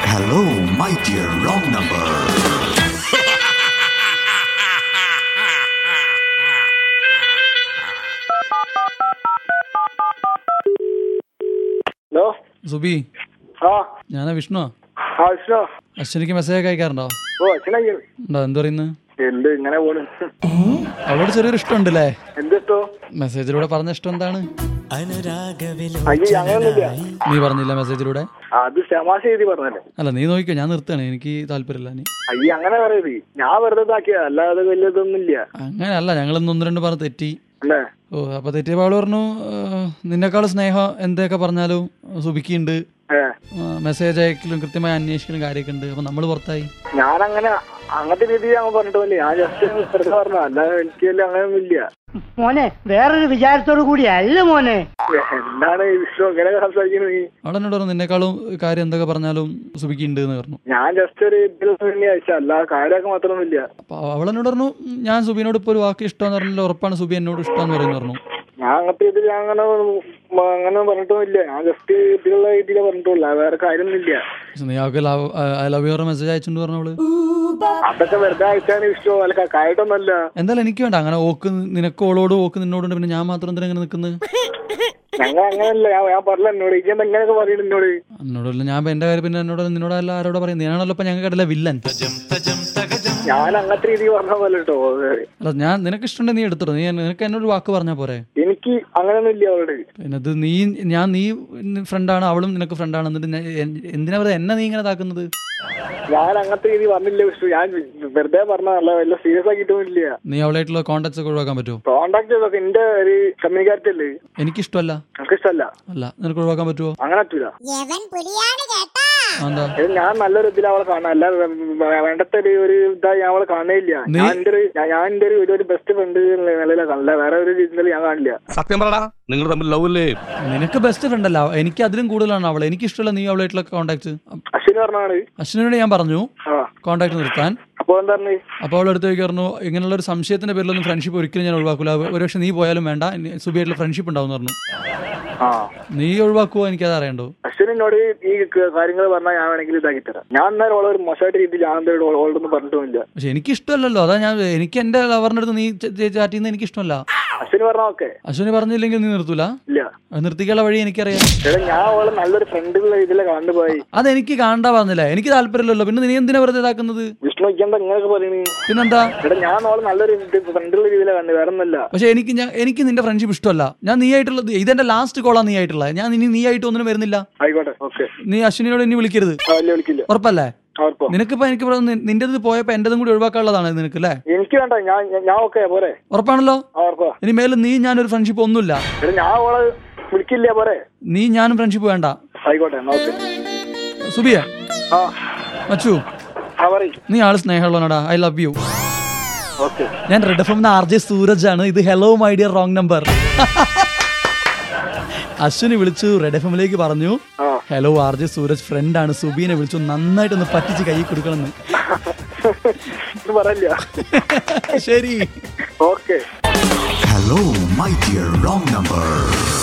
Hello, my dear wrong number. Hello Subi ആ ഞാനാ വിഷ്ണു ആ വിഷ്ണു അശ്വനിക്ക് മെസ്സേജ് ഒക്കെ അയക്കാറുണ്ടോ ഓ അച്ഛനായി ഉണ്ടോ എന്ത് പറയുന്നു എന്ത് ഇങ്ങനെ പോണ് അവളോട് ചെറിയൊരു ഇഷ്ടമുണ്ടല്ലേ എന്തിട്ടോ മെസ്സേജിലൂടെ പറഞ്ഞ ഇഷ്ടം എന്താണ് അയ്യോ അങ്ങനൊന്നുമില്ല നീ പറഞ്ഞില്ല മെസ്സേജിലൂടെ അത് തമാശ എഴുതി പറഞ്ഞല്ലേ അല്ല നീ നോക്കിക്കോ ഞാൻ നിർത്തുകയാണ് എനിക്ക് താല്പര്യമില്ല നീ അയ്യ അങ്ങനെ പറയത് ഞാൻ വെറുതെ ഇതാക്കിയ അല്ലാതെ വലിയതൊന്നും ഇല്ല അങ്ങനെയല്ല ഞങ്ങൾ ഇന്ന് ഒന്ന് രണ്ട് പറഞ്ഞ് തെറ്റി അല്ലേ ഓ അപ്പൊ തെറ്റിയപ്പോൾ അവള് പറഞ്ഞു "ഏഹ്, നിന്നെക്കാൾ സ്നേഹം എന്തൊക്കെ പറഞ്ഞാലും സുബിക്കുണ്ട് ഏ മെസ്സേജ് അയക്കലും കൃത്യമായി അന്വേഷിക്കലും കാര്യമൊക്കെ ഉണ്ട് അപ്പൊ നമ്മൾ പുറത്തായി ഞാൻ അങ്ങനെ അങ്ങനത്തെ രീതിയിൽ ഞാൻ പറഞ്ഞിട്ടില്ല ഞാൻ ജസ്റ്റ് വെറുതെ പറഞ്ഞ അല്ലാതെ എനിക്ക് വലിയ അങ്ങനെയൊന്നും ഇല്ല മോനെ വേറൊരു വിചാരത്തോടു കൂടിയല്ല മോനെ എന്താണ് ഈ വിഷ്ണു ഇങ്ങനെ സംസാരിക്കുന്നത് നീ അവൾ എന്നോട് പറഞ്ഞു നിന്നെക്കാളും കാര്യം എന്തൊക്കെ പറഞ്ഞാലും സുബിക്കുണ്ട് എന്ന് പറഞ്ഞു ഞാൻ ജസ്റ്റ് ഒരു ഇതിൽ തന്നെ അയച്ച അല്ല കാര്യമൊക്കെ മാത്രമൊന്നുമില്ല അപ്പൊ അവൾ എന്നോട് പറഞ്ഞു "ഉം, ഞാൻ സുബിനോട് ഇപ്പോൾ ഒരു വാക്ക് ഇഷ്ടമെന്ന് പറഞ്ഞാൽ ഉറപ്പാണ് സുബി എന്നോട് ഇഷ്ടമെന്ന് പറയുന്നു പറഞ്ഞു ഞാൻ അങ്ങനത്തെ ഇതിൽ അങ്ങനെ അങ്ങനെ പറഞ്ഞിട്ടൊന്നുമില്ല ഞാൻ ജസ്റ്റ് ഇതിലുള്ള രീതിയിലേ പറഞ്ഞിട്ടുള്ളൂ വേറെ കാര്യമൊന്നുമില്ല പക്ഷെ നീ അവൾക്ക് love I love your message അയച്ചിട്ടുണ്ട് പറഞ്ഞു അവള് അതൊക്കെ വെറുതെ അയച്ചാണ് വിഷ്ണു അല്ല കാര്യമായിട്ടൊന്നല്ല എന്തായാലും എനിക്ക് വേണ്ട അങ്ങനെ ഓക്ക് നിനക്ക് ഓളോട് ഓക്ക് നിന്നോടുണ്ട് പിന്നെ ഞാൻ മാത്രം എന്തിനാ ഇങ്ങനെ നിൽക്കുന്നത് ഞങ്ങൾ അങ്ങനല്ല ഞാൻ ഞാൻ പറഞ്ഞ എന്നോട് ഇജ്ജെന്താ ഇങ്ങനെയൊക്കെ പറയുന്നു എന്നോട് എന്നോടല്ല ഞാൻ എന്റെ കാര്യം പിന്നെ എന്നോട് നിന്നോടല്ല ആരോട് പറയും നീയാണല്ലോ ഇപ്പൊ ഞങ്ങൾക്ക് കടല വില്ലൻ ഞാൻ അങ്ങനത്തെ രീതിയിൽ പറഞ്ഞ പോലെ കേട്ടോ അല്ല ഞാൻ നിനക്ക് ഇഷ്ടമുണ്ടെങ്കിൽ നീ എടുത്തിട്ടോ നീ നിനക്ക് എന്നോട് ഒരു വാക്ക് പറഞ്ഞാൽ പോരെ എനിക്ക് അങ്ങനെയൊന്നും ഇല്ല അവളോട് പിന്നെ അത് നീ ഞാൻ നീ ഫ്രണ്ടാണ് അവളും നിനക്ക് ഫ്രണ്ടാണ് എന്നിട്ട് ഞാൻ- എൻ- എന്തിനാ വെറുതെ എന്നെ നീ ഇങ്ങനെ ഇതാക്കുന്നത് ഞാൻ അങ്ങനത്തെ രീതി പറഞ്ഞില്ല വിഷ്ണു ഞാൻ വെറുതെ പറഞ്ഞതല്ല വല്ല സീരിയസ് ആക്കിയിട്ടൊന്നുമില്ല നീ അവളായിട്ടുള്ള കോണ്ടാക്ട്സ് ഒക്കെ ഒഴിവാക്കാൻ പറ്റുമോ കോണ്ടാക്ട് ചെയ്തൊക്കെ എന്റെ ഒരു കമ്മ്യൂണിക്കാരിറ്റി അല്ലേ എനിക്കിഷ്ടമല്ല എനിക്ക് ഇഷ്ടമല്ല അല്ല നിനക്ക് ഒഴിവാക്കാൻ പറ്റുമോ അങ്ങനെ പറ്റൂല യവൻ പുലിയാണ് കേട്ടാ എന്താ ഇത് ഞാൻ നല്ലൊരു ഇതിൽ അവളെ കാണാം അല്ല വേണ്ടത്തെ ഒരു ഒരു ഇതായി ഞാൻ അവളെ കാണുന്നില്ല നീ- ഞാൻ എന്റെ ഒരു ഞാൻ- ഞാൻ എന്റെ ഒരു ഒരു ബെസ്റ്റ് ഫ്രണ്ട് നിലയിലാണ് കാണില്ല വേറെ ഒരു രീതിയിൽ ഞാൻ കാണില്ല സത്യം പറടാ നിങ്ങൾ തമ്മിൽ ലവ് അല്ലേ നിനക്ക് ബെസ്റ്റ് ഫ്രണ്ട് അല്ല എനിക്ക് അതിലും കൂടുതലാണ് അവളെ എനിക്ക് ഇഷ്ടമല്ല നീ അവളായിട്ടുള്ള കോണ്ടാക്ട് അശ്വിനി പറഞ്ഞാണ് അശ്വിനോട് ഞാൻ പറഞ്ഞു ആ കോണ്ടാക്ട് നിർത്താൻ അപ്പൊ എന്താ പറഞ്ഞത് അപ്പോൾ അവൾ അടുത്തേക്ക് പറഞ്ഞു ഇങ്ങനെയുള്ള ഒരു സംശയത്തിന്റെ പേരിലൊന്നും ഫ്രണ്ട്ഷിപ്പ് ഒരിക്കലും ഞാൻ ഒഴിവാക്കില്ല ഒരുപക്ഷെ നീ പോയാലും വേണ്ട ഇനി സുബിയായിട്ടുള്ള ഫ്രണ്ട്ഷിപ്പ് ഉണ്ടാവും പറഞ്ഞു ആ നീ ഒഴിവാക്കുവോ എനിക്കത് അറിയണ്ടോ അശ്വിനോട് ഈ കാര്യങ്ങൾ പറഞ്ഞാൽ ഞാൻ വേണമെങ്കിൽ ഇതാക്കി തരാം ഞാൻ അന്നേരം ഓളെ ഒരു മോശമായിട്ട് രീതിയിൽ ഞാൻ എന്തായാലും ഓളോടൊന്നും പറഞ്ഞിട്ടുമില്ല പക്ഷെ എനിക്ക് ഇഷ്ടമല്ലല്ലോ അതാ ഞാൻ എനിക്ക് എന്റെ ലവറിന്റെ അടുത്ത് നീ ചാറ്റ് ചെയ്യുന്നത് എനിക്ക് ഇഷ്ടമല്ല അശ്വിനി പറഞ്ഞ ഓക്കെ അശ്വിനി പറഞ്ഞില്ലെങ്കിൽ നീ നിർത്തൂല ഇല്ല അത് നിർത്തിക്കാനുള്ള വഴി എനിക്കറിയാം എടാ ഞാൻ ഓളെ നല്ലൊരു ഫ്രണ്ടിലുള്ള ഇതിലെ കണ്ടുപോയി അതെനിക്ക് കാണണ്ട പറഞ്ഞില്ലേ എനിക്ക് താല്പര്യമില്ലല്ലോ പിന്നെ നീ എന്തിനാ വെറുതെ ഇതാക്കുന്നത് വിഷ്ണു ഇക്കെന്താ ഇങ്ങനെയൊക്കെ പറയണേ പിന്നെന്താ എടാ ഞാൻ ഓളെ നല്ലൊരു ഫ്രണ്ടിലുള്ള രീതിയിലെ കണ്ടു വേറെ ഒന്നല്ല പക്ഷെ എനിക്ക് ഞാൻ എനിക്ക് നിന്റെ ഫ്രണ്ട്ഷിപ്പ് ഇഷ്ടമല്ല ഞാൻ നീ ആയിട്ടുള്ളത് ഇതെന്റെ ലാസ്റ്റ് കോളാ നീ ആയിട്ടുള്ളത് ഞാൻ ഇനി നീ ആയിട്ട് ഒന്നിനും വരുന്നില്ല ആയിക്കോട്ടെ ഓക്കെ നീ അശ്വിനിയോട് ഇനി വിളിക്കരുത് ആ വലിയ വിളിക്കില്ല ഉറപ്പല്ലേ അവർക്കോ നിനക്കിപ്പോ എനിക്ക് ഇവിടെ നി- നിന്റേത് പോയപ്പോ എന്റേതും കൂടി ഒഴിവാക്കാനുള്ളതാണ് നിനക്ക് അല്ലേ എനിക്ക് വേണ്ട ഞാൻ ഞാൻ- ഞാൻ ഓക്കെ പോരെ ഉറപ്പാണല്ലോ അവർക്കോ ഇനി മേലും നീ ഞാനൊരു ഫ്രണ്ട്ഷിപ്പ് ഒന്നുമില്ല എടാ ഞാൻ ഓളെ വിളിക്കില്ല പോരെ നീ ഞാനും ഫ്രണ്ട്ഷിപ്പ് വേണ്ട ആയിക്കോട്ടെ എന്നാ ഓക്കെ സുബിയ ആ മച്ചു ആ പറയും നീ ആള് സ്നേഹമുള്ളവനാടാ ഐ ലവ് യു ഓക്കെ ഞാൻ red F R J Sooraj ആണ് ഇത് hello my dear wrong number Ashwini വിളിച്ചു റെഡ് എഫ് എമ്മിലേക്ക് പറഞ്ഞു ആ hello R J Sooraj friend ആണ് സുബീനെ വിളിച്ചു നന്നായിട്ടൊന്ന് പറ്റിച്ച് കൈ കൊടുക്കണമെന്ന് ഇത് പറയില്ല ശരി okay Hello, my dear wrong number.